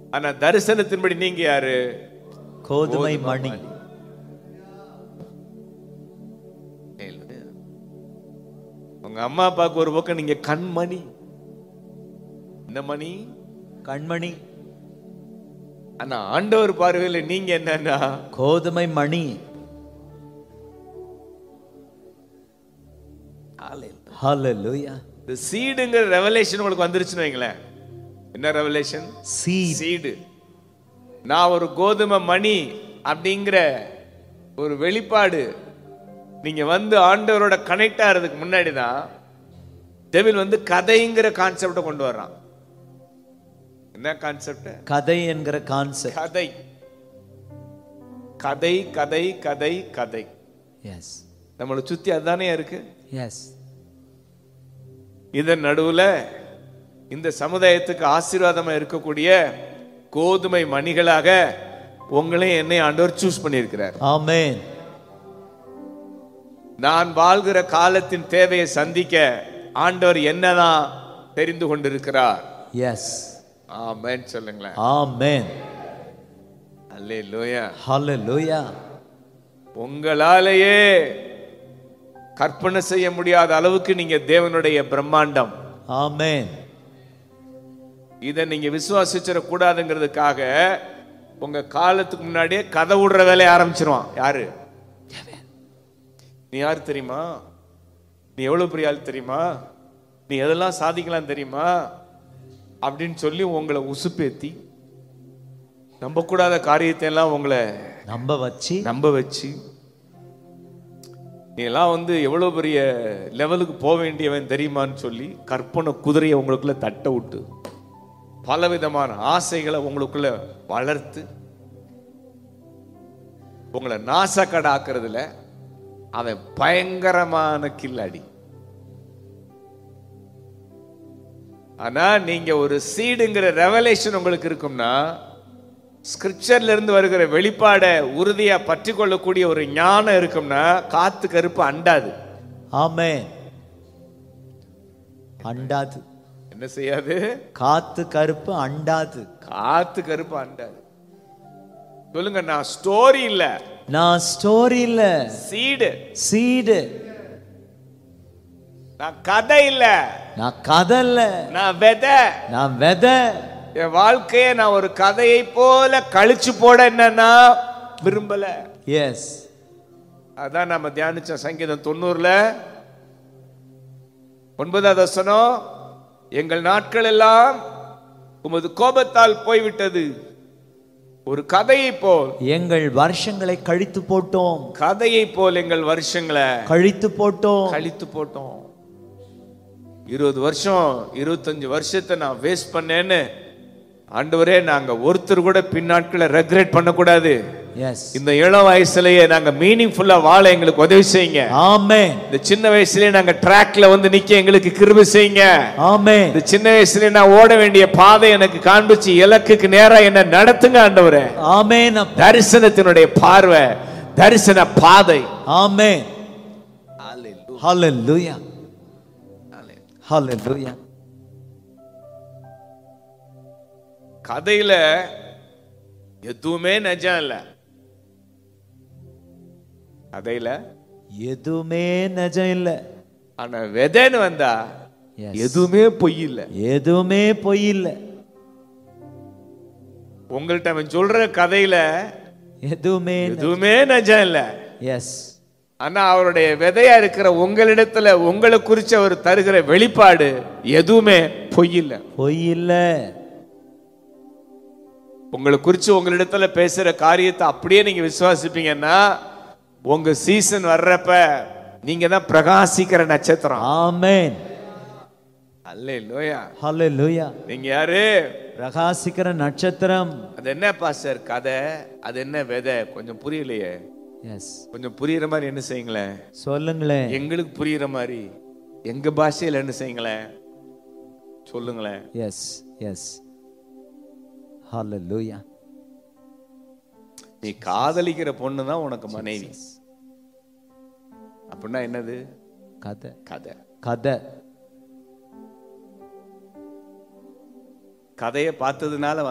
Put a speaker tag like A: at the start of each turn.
A: ஆனா தரிசனத்தின்படி நீங்க யாரு
B: கோதுமை மணி
A: உங்க அம்மா அப்பாவுக்கு ஒரு பக்கம் நீங்க கண்மணி இந்த மணி
B: கண்மணி
A: ஆனா ஆண்டவர் பார்வையில நீங்க என்னன்னா
B: கோதுமை மணி ஹalleluya
A: இந்த சீடுங்கிற ரெவலேஷன் உங்களுக்கு வந்துருச்சுன்னு வைங்களேன் என்ன ரெவலேஷன்
B: seed
A: சீடு நான் ஒரு கோதுமை மணி அப்படிங்கிற ஒரு வெளிப்பாடு நீங்க வந்து ஆண்டவரோட கனெக்ட் ஆகிறதுக்கு முன்னாடி தான் டெவில் வந்து கதைங்கிற கான்செப்டை கொண்டு வர்றான் என்ன கான்செப்ட்
B: கதை என்கிற கான்செப்ட்
A: கதை கதை கதை கதை கதை
B: எஸ்
A: நம்மளை சுத்தி அதுதானே இருக்கு
B: எஸ்
A: இதன் நடுவுல இந்த சமுதாயத்துக்கு ஆசீர்வாதமா இருக்கக்கூடிய கோதுமை மணிகளாக உங்களையும் என்னை ஆண்டவர் சூஸ் பண்ணியிருக்கிறார்
B: ஆமென்
A: நான் வாழ்கிற காலத்தின் தேவையை சந்திக்க ஆண்டவர் என்னதான் தெரிந்து கொண்டிருக்கிறார்
B: எஸ்
A: ஆமென் சொல்லுங்களேன்
B: ஆமென்
A: அல்லே லோயா
B: ஹalleluya
A: உங்களாலேயே கற்பனை செய்ய முடியாத அளவுக்கு நீங்க தேவனுடைய பிரம்மாண்டம்
B: ஆமென்
A: இதை நீங்க விசுவாசிச்சிட கூடாதுங்கிறதுக்காக உங்க காலத்துக்கு முன்னாடியே கதை விடுற வேலையை ஆரம்பிச்சிருவான் யாரு நீ யார் தெரியுமா நீ எவ்வளவு பெரிய ஆள் தெரியுமா நீ எதெல்லாம் சாதிக்கலாம் தெரியுமா அப்படின்னு சொல்லி உங்களை உசுப்பேத்தி நம்பக்கூடாத காரியத்தை எல்லாம் உங்களை
B: நம்ப வச்சு
A: நம்ப வச்சு நீ எல்லாம் வந்து எவ்வளவு பெரிய லெவலுக்கு போக வேண்டியவன் தெரியுமான்னு சொல்லி கற்பனை குதிரையை உங்களுக்குள்ள தட்ட விட்டு பலவிதமான ஆசைகளை உங்களுக்குள்ள வளர்த்து உங்களை நாசக்கடாக்குறதுல அவன் பயங்கரமான கில்லாடி ஆனா நீங்க ஒரு சீடுங்கிற ரெவலேஷன் உங்களுக்கு இருக்கும்னா ஸ்கிரிப்சர்ல இருந்து வருகிற வெளிப்பாடை உறுதியா பற்றி கொள்ளக்கூடிய ஒரு ஞானம் இருக்கும்னா காத்து கருப்பு அண்டாது
B: ஆமென் அண்டாது
A: என்ன செய்யாது
B: காத்து கருப்பு அண்டாது
A: காத்து கருப்பு அண்டாது சொல்லுங்க நான் ஸ்டோரி இல்ல
B: நான் ஸ்டோரி இல்ல
A: சீடு
B: சீடு
A: நான் கதை இல்ல
B: நான் கதை இல்ல
A: நான் விதை
B: நான் விதை
A: என் வாழ்க்கையை நான் ஒரு கதையை போல கழிச்சு போட என்னன்னா விரும்பல
B: எஸ்
A: அதான் நம்ம தியானிச்ச சங்கீதம் தொண்ணூறுல ஒன்பதாவது வசனம் எங்கள் நாட்கள் எல்லாம் உமது கோபத்தால் போய்விட்டது ஒரு கதையை போல்
B: எங்கள் வருஷங்களை கழித்து போட்டோம்
A: கதையை போல் எங்கள் வருஷங்களை
B: கழித்து போட்டோம்
A: கழித்து போட்டோம் இருபது வருஷம் இருபத்தஞ்சு வருஷத்தை நான் வேஸ்ட் பண்ணேன்னு ஆண்டவரே நாங்க ஒருத்தர் கூட பின்னாட்களை ரெக்ரெட் பண்ணக்கூடாது
B: எஸ்
A: இந்த இளம் வயசுலயே நாங்க மீனிங்ஃபுல்லா வாழ எங்களுக்கு உதவி செய்யுங்க
B: ஆமென்
A: இந்த சின்ன வயசுலயே நாங்க ட்ராக்ல வந்து நிக்க எங்களுக்கு கிருபை செய்யுங்க
B: ஆமென்
A: இந்த சின்ன வயசுலயே நான் ஓட வேண்டிய பாதை எனக்கு காண்பிச்சு இலக்குக்கு நேரா என்ன நடத்துங்க ஆண்டவரே
B: ஆமென் அப்பா.
A: தரிசனத்தினுடைய பார்வை தரிசன பாதை
B: ஆமென் ஹalleluya ஹalleluya
A: கதையில எதுவுமே நிஜம் இல்ல கதையில
B: எதுவுமே நிஜம் இல்ல
A: ஆனா விதைன்னு வந்தா
B: Yes.
A: எதுவுமே பொய் இல்ல
B: எதுவுமே பொய் இல்ல
A: உங்கள்ட்ட அவன் சொல்ற கதையில
B: எதுவுமே
A: எதுவுமே நிஜம் இல்ல
B: எஸ்
A: ஆனா அவருடைய விதையா இருக்கிற உங்களிடத்துல உங்களை குறிச்சு அவர் தருகிற வெளிப்பாடு எதுவுமே பொய் இல்ல
B: பொய் இல்ல
A: உங்களை குறிச்சு உங்களிடத்துல பேசுற காரியத்தை அப்படியே நீங்க விசுவாசிப்பீங்கன்னா உங்க சீசன் வர்றப்ப நீங்க தான் பிரகாசிக்கிற நட்சத்திரம்
B: ஆமென்
A: அல்ல லோயா
B: ஹalleluya
A: நீங்க யாரு
B: பிரகாசிக்கிற நட்சத்திரம்
A: அது என்ன பாஸ்டர் கதை அது என்ன விதை கொஞ்சம் புரியலையே
B: எஸ்
A: கொஞ்சம் புரியுற மாதிரி என்ன செய்யுங்களேன்
B: சொல்லுங்களேன்
A: எங்களுக்கு புரியுற மாதிரி எங்க பாஷையில என்ன செய்யுங்களேன் சொல்லுங்களேன்
B: எஸ் எஸ் ஹalleluya
A: நீ காதலிக்கிற பொண்ணு தான் உனக்கு மனைவி அப்படின்னா என்னது
B: கதை
A: கதை
B: கதை
A: கதையை பார்த்ததுனால